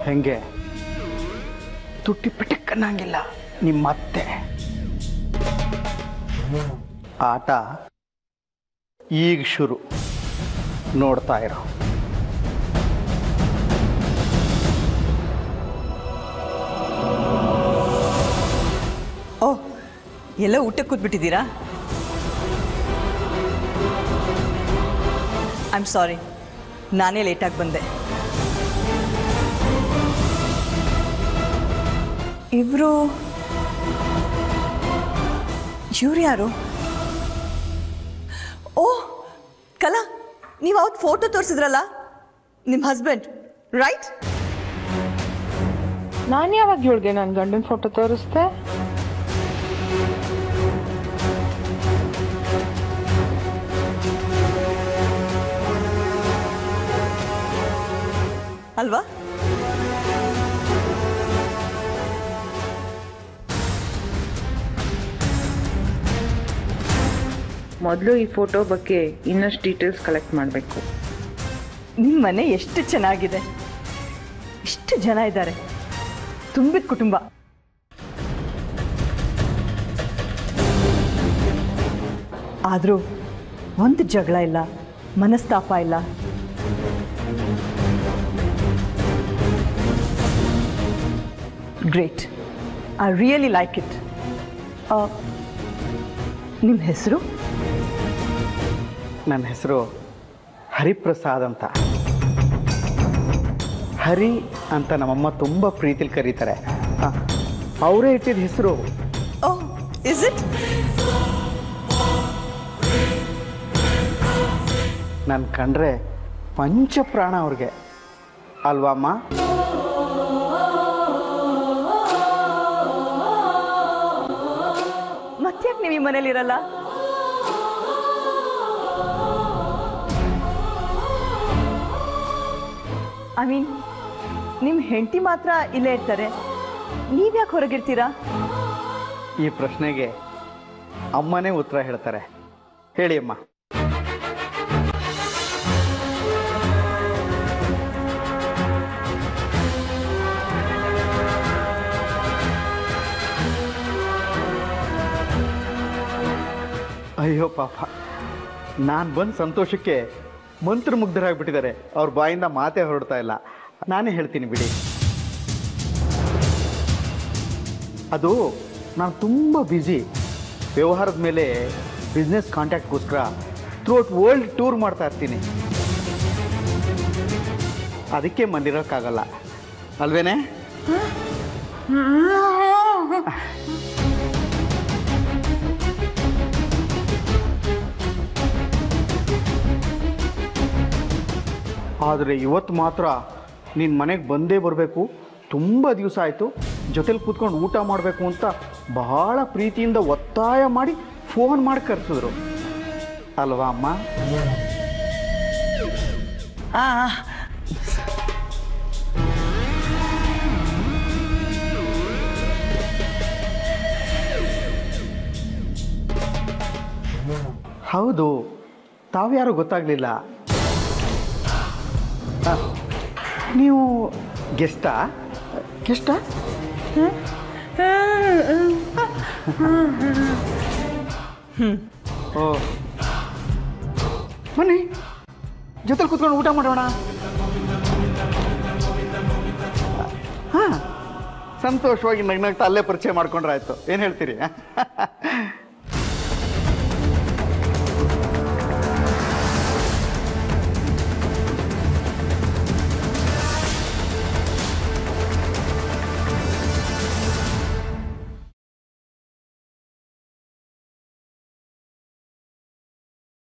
ಹೆಂಗೆ ತುಟ್ಟಿ ಪಿಟಕ್ಕನ್ನಂಗಿಲ್ಲ ನಿಮ್ಮತ್ತೆ ಆಟ ಈಗ ಶುರು ನೋಡ್ತಾ ಇರೋ ಓ ಎಲ್ಲ ಊಟಕ್ಕೆ ಕೂತ್ಬಿಟ್ಟಿದ್ದೀರಾ ಐ ಆಮ್ ಸಾರಿ ನಾನೇ ಲೇಟಾಗಿ ಬಂದೆ ಇವರು ಇವ್ರು ಯಾರು ಓ ಕಲಾ ನೀವು ಅವತ್ತು ಫೋಟೋ ತೋರಿಸಿದ್ರಲ್ಲ ನಿಮ್ಮ ಹಸ್ಬೆಂಡ್ ರೈಟ್ ನಾನು ಯಾವಾಗ ಇವಳಿಗೆ ನನ್ನ ಗಂಡನ ಫೋಟೋ ತೋರಿಸ್ದೆ ಅಲ್ವಾ ಮೊದಲು ಈ ಫೋಟೋ ಬಗ್ಗೆ ಇನ್ನಷ್ಟು ಡೀಟೇಲ್ಸ್ ಕಲೆಕ್ಟ್ ಮಾಡಬೇಕು ನಿಮ್ಮ ಮನೆ ಎಷ್ಟು ಚೆನ್ನಾಗಿದೆ ಇಷ್ಟು ಜನ ಇದ್ದಾರೆ ತುಂಬಿದ ಕುಟುಂಬ ಆದರೂ ಒಂದು ಜಗಳ ಇಲ್ಲ ಮನಸ್ತಾಪ ಇಲ್ಲ great I really like it ನಿಮ್ಮ ಹೆಸರು ನನ್ನ ಹೆಸರು ಹರಿಪ್ರಸಾದ್ ಅಂತ ಹರಿ ಅಂತ ನಮ್ಮಮ್ಮ ತುಂಬ ಪ್ರೀತಿಲಿ ಕರೀತಾರೆ ಅವರೇ ಇಟ್ಟಿದ್ದ ಹೆಸರು ಓ ಇಸ್ ಇಟ್ ನಾನು ಕಂಡ್ರೆ ಪಂಚಪ್ರಾಣ ಅವ್ರಿಗೆ ಅಲ್ವಾ ಅಮ್ಮ ಮತ್ತ್ಯಾಕೆ ನೀವು ಈ ಮನೇಲಿರಲ್ಲ ಐ ಮೀನ್ ನಿಮ್ಮ ಹೆಂಡತಿ ಮಾತ್ರ ಇಲ್ಲೇ ಇರ್ತಾರೆ ನೀವ್ಯಾಕೆ ಹೊರಗಿರ್ತೀರಾ ಈ ಪ್ರಶ್ನೆಗೆ ಅಮ್ಮನೇ ಉತ್ತರ ಹೇಳ್ತಾರೆ ಹೇಳಿ ಅಮ್ಮ ಅಯ್ಯೋ ಪಾಪ ನಾನು ಬಂದ ಸಂತೋಷಕ್ಕೆ ಮಂತ್ರಮುಗ್ಧರಾಗ್ಬಿಟ್ಟಿದ್ದಾರೆ ಅವ್ರ ಬಾಯಿಂದ ಮಾತೇ ಹೊರಡ್ತಾ ಇಲ್ಲ ನಾನೇ ಹೇಳ್ತೀನಿ ಬಿಡಿ ಅದು ನಾನು ತುಂಬ ಬ್ಯುಸಿ ವ್ಯವಹಾರದ ಮೇಲೆ ಬಿಸ್ನೆಸ್ ಕಾಂಟ್ಯಾಕ್ಟ್ಗೋಸ್ಕರ ಥ್ರೂಔಟ್ ವರ್ಲ್ಡ್ ಟೂರ್ ಮಾಡ್ತಾ ಇರ್ತೀನಿ ಅದಕ್ಕೆ ಮನಿರೋಕ್ಕಾಗಲ್ಲ ಅಲ್ವೇನೆ ಆದರೆ ಇವತ್ತು ಮಾತ್ರ ನಿನ್ನ ಮನೆಗೆ ಬಂದೇ ಬರಬೇಕು ತುಂಬ ದಿವಸ ಆಯಿತು ಜೊತೆಲಿ ಕೂತ್ಕೊಂಡು ಊಟ ಮಾಡಬೇಕು ಅಂತ ಬಹಳ ಪ್ರೀತಿಯಿಂದ ಒತ್ತಾಯ ಮಾಡಿ ಫೋನ್ ಮಾಡಿ ಕರೆಸಿದ್ರು ಅಲ್ವಾ ಅಮ್ಮ ಆ ಹೌದು ತಾವ್ಯಾರು ಗೊತ್ತಾಗಲಿಲ್ಲ ನೀವು ಗೆಸ್ಟಾ ಗೆಸ್ಟಾ ಓ ಬನ್ನಿ ಜೊತೆಲಿ ಕೂತ್ಕೊಂಡು ಊಟ ಮಾಡೋಣ ಹಾಂ ಸಂತೋಷವಾಗಿ ನಗ್ನಗ್ತಾ ಅಲ್ಲೇ ಪರಿಚಯ ಮಾಡ್ಕೊಂಡ್ರಾಯ್ತು ಏನು ಹೇಳ್ತೀರಿ